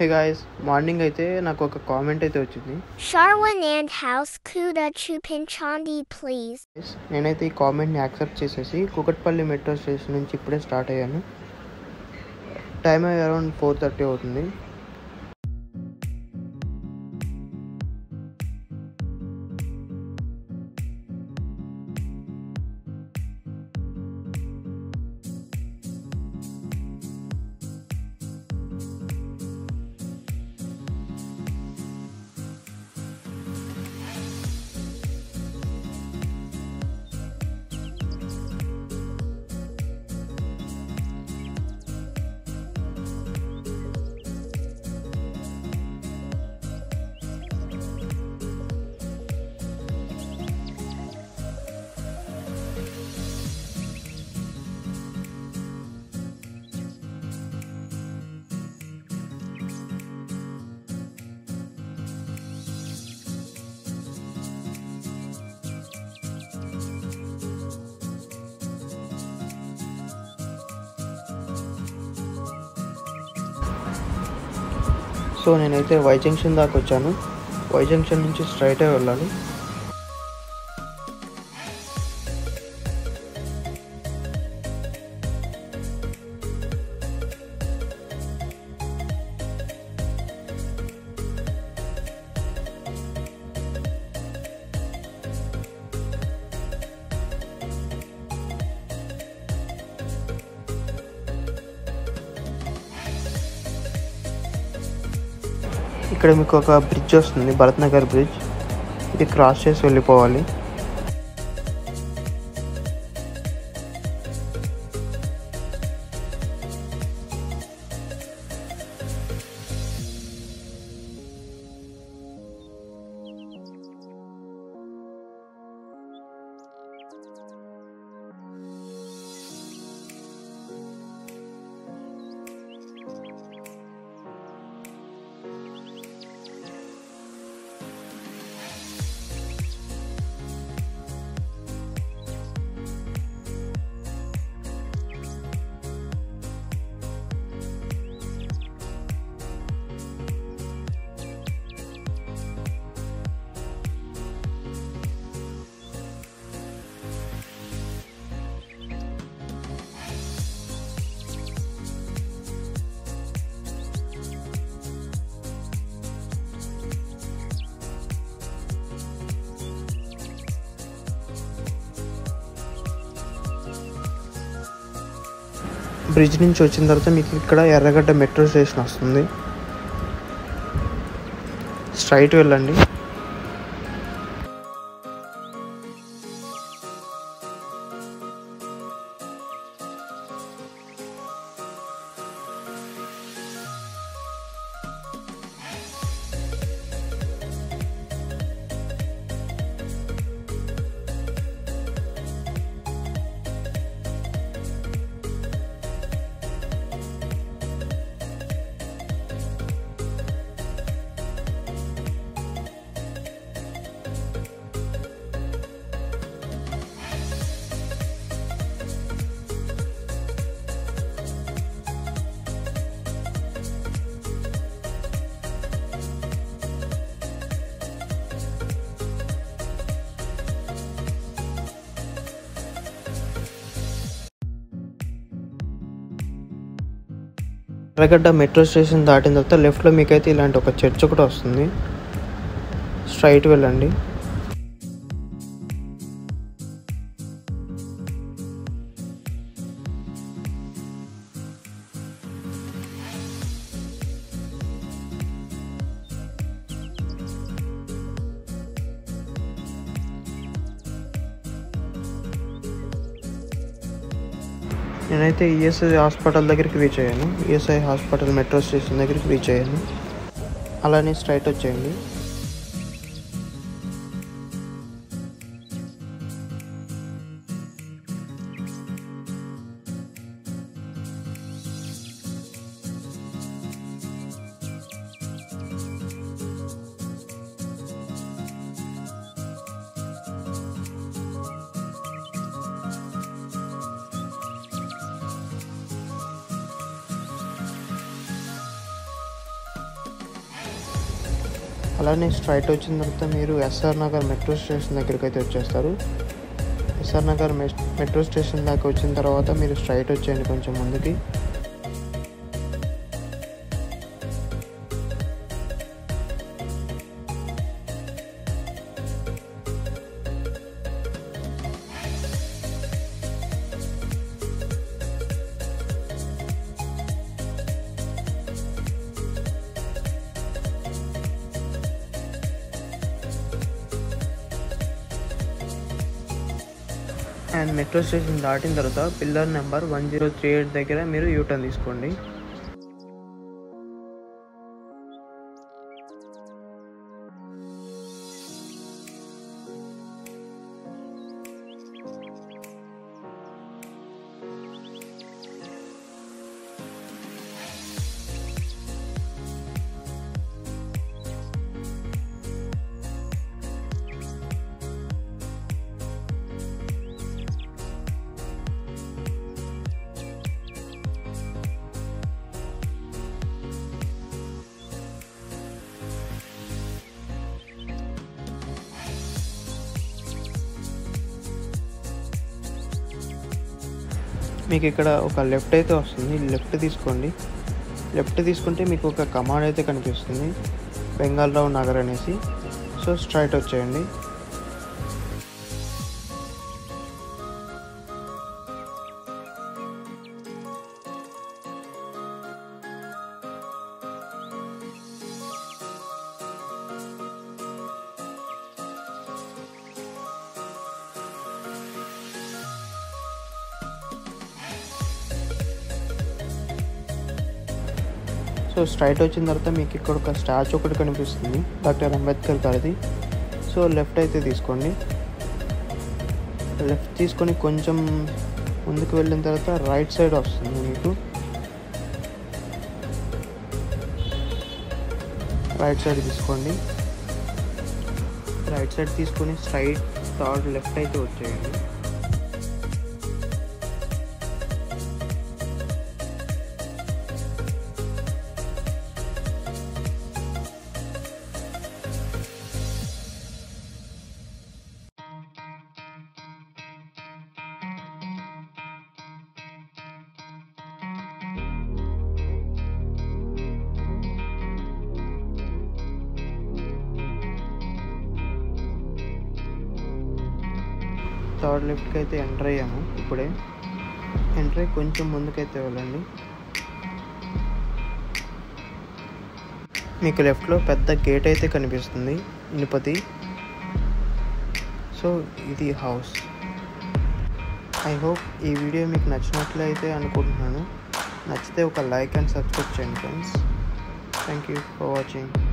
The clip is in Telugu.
హే గాయస్ మార్నింగ్ అయితే నాకు ఒక కామెంట్ అయితే వచ్చింది Sharwin and House Kuda Chupin Chandi, please. Guys, నేనైతే ఈ కామెంట్ని యాక్సెప్ట్ చేసేసి కుకట్పల్లి మెట్రో స్టేషన్ నుంచి ఇప్పుడే స్టార్ట్ అయ్యాను టైం అరౌండ్ ఫోర్ థర్టీ అవుతుంది సో నేనైతే వై జంక్షన్ దాకా వచ్చాను వై జంక్షన్ నుంచి స్ట్రైట్ అయి వెళ్ళాలి ఇక్కడ మీకు ఒక బ్రిడ్జ్ వస్తుంది భరత్ నగర్ బ్రిడ్జ్ ఇది క్రాస్ చేసి వెళ్ళిపోవాలి బ్రిడ్జ్ నుంచి వచ్చిన తర్వాత మీకు ఇక్కడ ఎర్రగడ్డ మెట్రో స్టేషన్ వస్తుంది స్ట్రైట్ వెళ్ళండి ఎర్రగడ్డ మెట్రో స్టేషన్ దాటిన తర్వాత లెఫ్ట్లో మీకైతే ఇలాంటి ఒక చర్చ్ ఒకటి వస్తుంది స్ట్రైట్ వెళ్ళండి నేనైతే ఈఎస్ఐ హాస్పిటల్ దగ్గరికి రీచ్ అయ్యాను ఈఎస్ఐ హాస్పిటల్ మెట్రో స్టేషన్ దగ్గరికి రీచ్ అయ్యాను అలానే స్ట్రైట్ వచ్చేయండి అలానే స్ట్రైట్ వచ్చిన తర్వాత మీరు ఎస్ఆర్ నగర్ మెట్రో స్టేషన్ దగ్గరికి అయితే వచ్చేస్తారు ఎస్ఆర్ నగర్ మె- మెట్రో స్టేషన్ దాకా వచ్చిన తర్వాత మీరు స్ట్రైట్ వచ్చేయండి కొంచెం ముందుకి అండ్ మెట్రో స్టేషన్ దాటిన తర్వాత pillar number one zero three eight దగ్గర మీరు యూటర్న్ తీసుకోండి మీకు ఇక్కడ ఒక లెఫ్ట్ అయితే వస్తుంది లెఫ్ట్ తీసుకోండి లెఫ్ట్ తీసుకుంటే మీకు ఒక కమాండ్ అయితే కనిపిస్తుంది బెంగాల్రావు నగర్ అనేసి సో స్ట్రైట్ వచ్చేయండి సో స్ట్రైట్ వచ్చిన తర్వాత మీకు ఇక్కడ ఒక స్టాచ్యూ ఒకటి కనిపిస్తుంది డాక్టర్ అంబేద్కర్ గారిది సో లెఫ్ట్ అయితే తీసుకోండి లెఫ్ట్ తీసుకొని కొంచెం ముందుకు వెళ్ళిన తర్వాత రైట్ సైడ్ వస్తుంది మీకు రైట్ సైడ్ తీసుకోండి రైట్ సైడ్ తీసుకొని స్ట్రైట్ థర్డ్ లెఫ్ట్ అయితే వచ్చేయండి థర్డ్ లెఫ్ట్కి అయితే ఎంటర్ అయ్యాము ఇప్పుడే ఎంటర్ అయ్యి కొంచెం ముందుకైతే వెళ్ళండి మీకు లెఫ్ట్లో పెద్ద గేట్ అయితే కనిపిస్తుంది ఇనుపతి సో ఇది హౌస్ ఐ హోప్ ఈ వీడియో మీకు నచ్చినట్లయితే అనుకుంటున్నాను నచ్చితే ఒక లైక్ అండ్ సబ్స్క్రైబ్ చేయండి friends thank you for watching